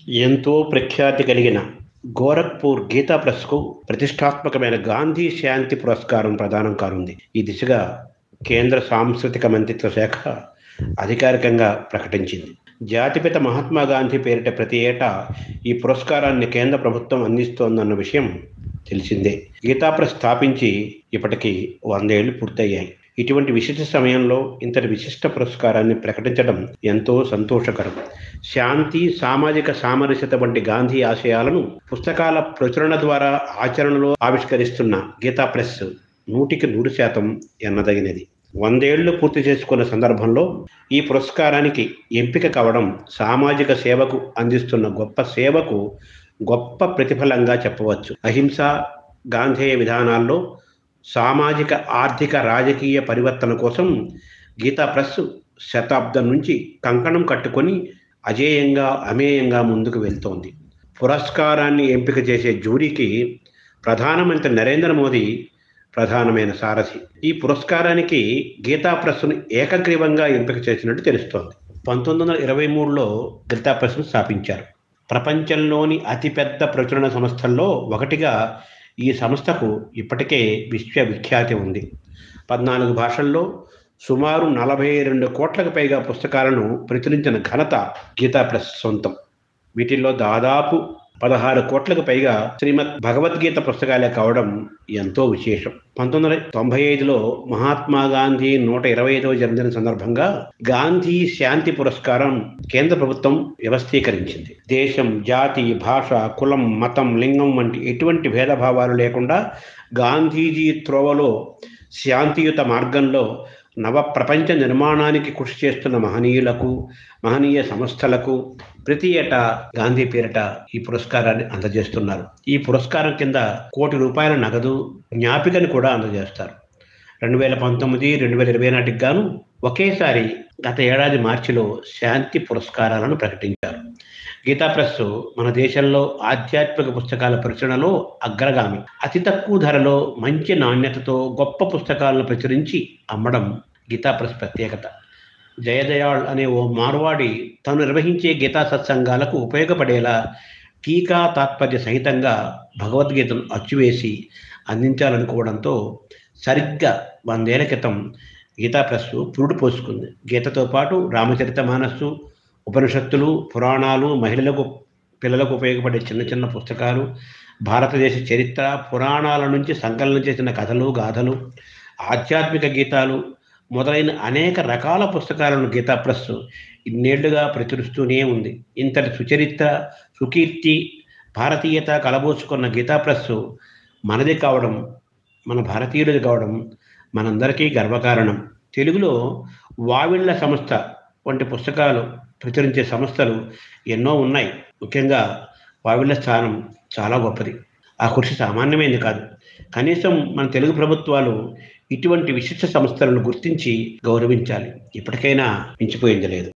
ఎంతో ప్రఖ్యాతి కలిగిన గోరఖ్పూర్ గీతా ప్రెస్కు ప్రతిష్టాత్మకమైన గాంధీ శాంతి పురస్కారం ప్రదానం కానుంది ఈ దిశగా కేంద్ర సాంస్కృతిక మంత్రిత్వ శాఖ అధికారికంగా ప్రకటించింది జాతిపిత మహాత్మా గాంధీ పేరిట ప్రతి ఏటా ఈ పురస్కారాన్ని కేంద్ర ప్రభుత్వం అందిస్తోందన్న విషయం తెలిసిందే గీతా ప్రెస్ స్థాపించి ఇప్పటికి వందేళ్లు పూర్తయ్యాయి ఇటువంటి విశిష్ట సమయంలో ఇంతటి విశిష్ట పురస్కారాన్ని ప్రకటించడం ఎంతో సంతోషకరం శాంతి సామాజిక సామరస్యత వంటి గాంధీ ఆశయాలను పుస్తకాల ప్రచురణ ద్వారా ఆచరణలో ఆవిష్కరిస్తున్న గీతా ప్రెస్ నూటికి నూరు శాతం ఎన్నదగినది వందేళ్లు పూర్తి చేసుకున్న సందర్భంలో ఈ పురస్కారానికి ఎంపిక కావడం సామాజిక సేవకు అందిస్తున్న గొప్ప సేవకు గొప్ప ప్రతిఫలంగా చెప్పవచ్చు అహింస గాంధేయ విధానాల్లో సామాజిక ఆర్థిక రాజకీయ పరివర్తన కోసం గీతా ప్రెస్ శతాబ్దం నుంచి కంకణం కట్టుకొని అజేయంగా అమేయంగా ముందుకు వెళ్తోంది పురస్కారాన్ని ఎంపిక చేసే జ్యూరీకి ప్రధానమంత్రి నరేంద్ర మోదీ ప్రధానమైన సారథి ఈ పురస్కారానికి గీతా ప్రెస్ను ఏకగ్రీవంగా ఎంపిక చేసినట్టు తెలుస్తోంది పంతొమ్మిది వందల ఇరవై మూడులో గీతా ప్రెస్ను స్థాపించారు ప్రపంచంలోని అతిపెద్ద ప్రచురణ సంస్థల్లో ఒకటిగా ఈ సంస్థకు ఇప్పటికే విశ్వవిఖ్యాతి ఉంది పద్నాలుగు భాషల్లో సుమారు నలభై రెండు కోట్లకు పైగా పుస్తకాలను ప్రచురించిన ఘనత గీతా ప్రెస్ సొంతం వీటిల్లో దాదాపు పదహారు కోట్లకు పైగా శ్రీమద్ భగవద్గీత పుస్తకాలే కావడం ఎంతో విశేషం పంతొమ్మిది వందల తొంభై ఐదులో మహాత్మా గాంధీ నూట ఇరవై ఐదవ జన్మదిన సందర్భంగా గాంధీ శాంతి పురస్కారం కేంద్ర ప్రభుత్వం వ్యవస్థీకరించింది దేశం జాతి భాష కులం మతం లింగం వంటి ఎటువంటి భేదభావాలు లేకుండా గాంధీజీ త్రోవలో శాంతియుత మార్గంలో నవ ప్రపంచ నిర్మాణానికి కృషి చేస్తున్న మహనీయులకు మహనీయ సంస్థలకు ప్రతి ఏటా గాంధీ పేరిట ఈ పురస్కారాన్ని అందజేస్తున్నారు ఈ పురస్కారం కింద కోటి రూపాయల నగదు జ్ఞాపికను కూడా అందజేస్తారు రెండు వేల పంతొమ్మిది రెండు వేల ఇరవై నాటికి గాను ఒకేసారి గత ఏడాది మార్చిలో శాంతి పురస్కారాలను ప్రకటించారు గీతా ప్రెస్ మన దేశంలో ఆధ్యాత్మిక పుస్తకాల ప్రచురణలో అగ్రగామి అతి తక్కువ ధరలో మంచి నాణ్యతతో గొప్ప పుస్తకాలను ప్రచురించి అమ్మడం గీతా ప్రెస్ ప్రత్యేకత జయదయాళ్ అనే ఓ మార్వాడి తాను నిర్వహించే గీతా సత్సంగాలకు ఉపయోగపడేలా టీకా తాత్పర్య సహితంగా భగవద్గీతను అచ్చువేసి అందించాలనుకోవడంతో సరిగ్గా వందేళ్ల క్రితం గీతా ప్రెస్ పురుడు పోసుకుంది గీతతో పాటు రామచరిత మానస్సు ఉపనిషత్తులు పురాణాలు మహిళలకు పిల్లలకు ఉపయోగపడే చిన్న చిన్న పుస్తకాలు భారతదేశ చరిత్ర పురాణాల నుంచి సంకలనం చేసిన కథలు గాథలు ఆధ్యాత్మిక గీతాలు మొదలైన అనేక రకాల పుస్తకాలను గీతా ప్రెస్ ఇన్నేళ్లుగా ప్రచురిస్తూనే ఉంది ఇంతటి సుచరిత్ర సుకీర్తి భారతీయత కలబోసుకున్న గీతా ప్రెస్ మనది కావడం మన భారతీయుడిది కావడం మనందరికీ గర్వకారణం తెలుగులో వావిళ్ళ సంస్థ వంటి పుస్తకాలు ప్రచురించే సంస్థలు ఎన్నో ఉన్నాయి ముఖ్యంగా వావిళ్ళ స్థానం చాలా గొప్పది ఆ కృషి సామాన్యమైనది కాదు కనీసం మన తెలుగు ప్రభుత్వాలు ఇటువంటి విశిష్ట సంస్థలను గుర్తించి గౌరవించాలి ఇప్పటికైనా మించిపోయింది లేదు